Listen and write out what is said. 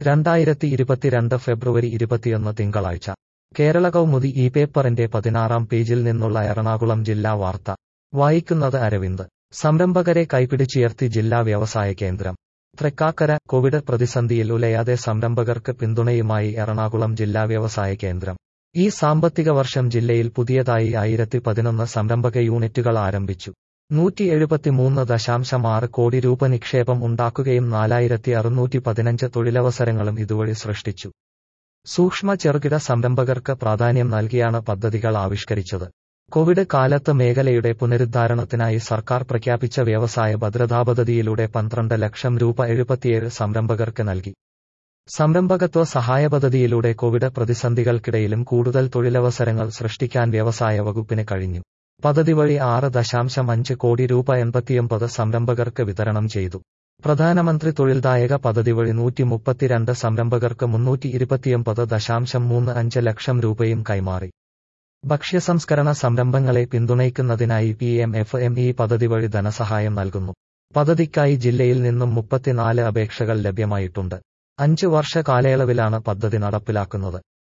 രണ്ടായിരത്തി ഇരുപത്തിരണ്ട് ഫെബ്രുവരി ഇരുപത്തിയൊന്ന് തിങ്കളാഴ്ച കേരള കൗമുദി ഈ പേപ്പറിന്റെ പതിനാറാം പേജിൽ നിന്നുള്ള എറണാകുളം ജില്ലാ വാർത്ത വായിക്കുന്നത് അരവിന്ദ് സംരംഭകരെ കൈപിടിച്ചുയർത്തി ജില്ലാ വ്യവസായ കേന്ദ്രം തൃക്കാക്കര കോവിഡ് പ്രതിസന്ധിയിൽ ഉലയാതെ സംരംഭകർക്ക് പിന്തുണയുമായി എറണാകുളം ജില്ലാ വ്യവസായ കേന്ദ്രം ഈ സാമ്പത്തിക വർഷം ജില്ലയിൽ പുതിയതായി ആയിരത്തി പതിനൊന്ന് സംരംഭക യൂണിറ്റുകൾ ആരംഭിച്ചു നൂറ്റി എഴുപത്തിമൂന്ന് ദശാംശം ആറ് കോടി രൂപ നിക്ഷേപം ഉണ്ടാക്കുകയും നാലായിരത്തി അറുന്നൂറ്റി പതിനഞ്ച് തൊഴിലവസരങ്ങളും ഇതുവഴി സൃഷ്ടിച്ചു സൂക്ഷ്മ ചെറുകിട സംരംഭകർക്ക് പ്രാധാന്യം നൽകിയാണ് പദ്ധതികൾ ആവിഷ്കരിച്ചത് കോവിഡ് കാലത്ത് മേഖലയുടെ പുനരുദ്ധാരണത്തിനായി സർക്കാർ പ്രഖ്യാപിച്ച വ്യവസായ ഭദ്രതാ പദ്ധതിയിലൂടെ പന്ത്രണ്ട് ലക്ഷം രൂപ എഴുപത്തിയേഴ് സംരംഭകർക്ക് നൽകി സംരംഭകത്വ സഹായ പദ്ധതിയിലൂടെ കോവിഡ് പ്രതിസന്ധികൾക്കിടയിലും കൂടുതൽ തൊഴിലവസരങ്ങൾ സൃഷ്ടിക്കാൻ വ്യവസായ വകുപ്പിന് കഴിഞ്ഞു പദ്ധതി വഴി ആറ് ദശാംശം അഞ്ച് കോടി രൂപ എൺപത്തിയൊമ്പത് സംരംഭകർക്ക് വിതരണം ചെയ്തു പ്രധാനമന്ത്രി തൊഴിൽദായക പദ്ധതി വഴി നൂറ്റി മുപ്പത്തിരണ്ട് സംരംഭകർക്ക് മുന്നൂറ്റി ഇരുപത്തിയൊമ്പത് ദശാംശം മൂന്ന് അഞ്ച് ലക്ഷം രൂപയും കൈമാറി ഭക്ഷ്യസംസ്കരണ സംരംഭങ്ങളെ പിന്തുണയ്ക്കുന്നതിനായി P M F M E പദ്ധതി വഴി ധനസഹായം നൽകുന്നു പദ്ധതിക്കായി ജില്ലയിൽ നിന്നും മുപ്പത്തിനാല് അപേക്ഷകൾ ലഭ്യമായിട്ടുണ്ട് അഞ്ച് വർഷ കാലയളവിലാണ് പദ്ധതി നടപ്പിലാക്കുന്നത്